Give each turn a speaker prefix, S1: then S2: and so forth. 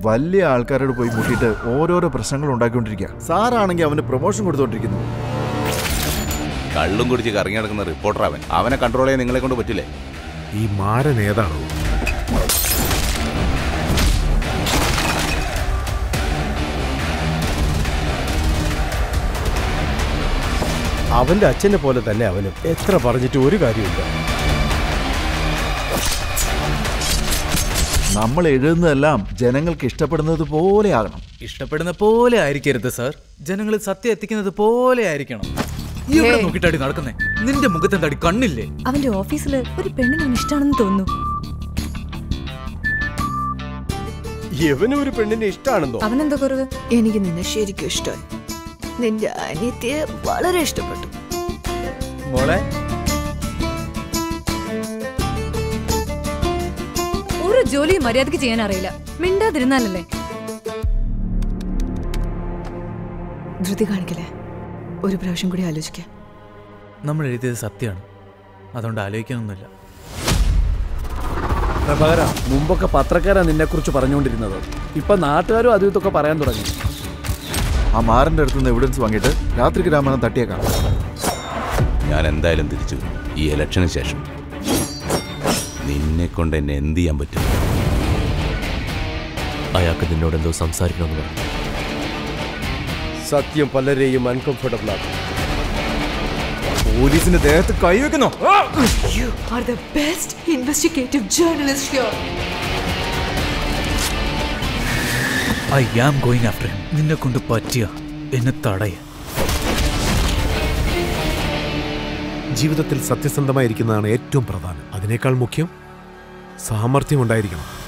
S1: വലിയ ആൾക്കാരോട് പോയി മുട്ടിയിട്ട് ഓരോരോ പ്രശ്നങ്ങൾ ഉണ്ടാക്കിക്കൊണ്ടിരിക്കുക സാറാണെങ്കിൽ അവന് പ്രൊമോഷൻ കൊടുത്തോണ്ടിരിക്കുന്നു
S2: കള്ളും കുടിച്ച് കറങ്ങി നടക്കുന്ന റിപ്പോർട്ടർ അവൻ അവനെ കൺട്രോൾ ചെയ്യാൻ നിങ്ങളെ കൊണ്ട് പറ്റില്ലേ
S3: ഈ മാരൻ ഏതാണോ
S4: അവന്റെ അച്ഛനെ പോലെ തന്നെ അവനും എത്ര പറഞ്ഞിട്ട് ഒരു കാര്യമില്ല
S1: നമ്മൾ എഴുതുന്നതെല്ലാം ജനങ്ങൾക്ക് ഇഷ്ടപ്പെടുന്നത് പോലെ ആകണം
S5: ഇഷ്ടപ്പെടുന്ന പോലെ ആയിരിക്കരുത് സാർ ജനങ്ങൾ സത്യം എത്തിക്കുന്നത് പോലെ ആയിരിക്കണം എവിടെ നോക്കിട്ടാടി നടക്കുന്നേ നിന്റെ മുഖത്തെന്താടി കണ്ണില്ലേ
S6: അവന്റെ ഓഫീസിൽ ഒരു പെണ്ണിനെ ഇഷ്ടമാണെന്ന് തോന്നുന്നു
S4: ഇവനും ഒരു പെണ്ണിനെ ഇഷ്ടമാണെന്നോ
S6: അവനെന്താ കുറവ്
S7: എനിക്ക് നിന്നെ ശരിക്കും ഇഷ്ടമായി നിന്റെ അനിയത്തിയെ വളരെ ഇഷ്ടപ്പെട്ടു
S5: മോളെ
S6: ഒരു ജോലിയും മര്യാദക്ക് ചെയ്യാൻ അറിയില്ല മിണ്ടാതിരുന്നാലല്ലേ
S7: ധൃതി കാണിക്കലേ ഒരു പ്രാവശ്യം കൂടി ആലോചിക്കാം
S5: നമ്മൾ എഴുതിയത് സത്യമാണ് അതുകൊണ്ട് ആലോചിക്കാനൊന്നുമില്ല
S8: പ്രഭാകര മുമ്പൊക്കെ പത്രക്കാരാ നിന്നെ കുറിച്ച് പറഞ്ഞുകൊണ്ടിരുന്നത് ഇപ്പൊ നാട്ടുകാരും അതും ഇതൊക്കെ പറയാൻ തുടങ്ങി
S1: ആ മാറിന്റെ അടുത്ത് നിന്ന് എവിഡൻസ് വാങ്ങിയിട്ട് രാത്രിക്ക് രാമായണം തട്ടിയേക്കാം
S2: ഞാൻ എന്തായാലും തിരിച്ചു വരും. ഈ ഇലക്ഷന് ശേഷം നിന്നെ കൊണ്ട് എന്നെ എന്ത് ചെയ്യാൻ പറ്റും
S9: അയാൾക്ക് നിന്നോട് എന്തോ സംസാരിക്കണമെന്ന് പറഞ്ഞു
S4: സത്യം പലരെയും അൺകംഫർട്ടബിൾ ആക്കും
S1: പോലീസിന്റെ ദേഹത്ത് കൈവെക്കുന്നോ
S7: You are the best investigative journalist here.
S5: I am going after നിന്നെ കൊണ്ട് പറ്റിയ എന്നെ തടയ
S3: ജീവിതത്തിൽ സത്യസന്ധമായിരിക്കുന്നതാണ് ഏറ്റവും പ്രധാനം അതിനേക്കാൾ മുഖ്യം സാമർഥ്യം ഉണ്ടായിരിക്കണം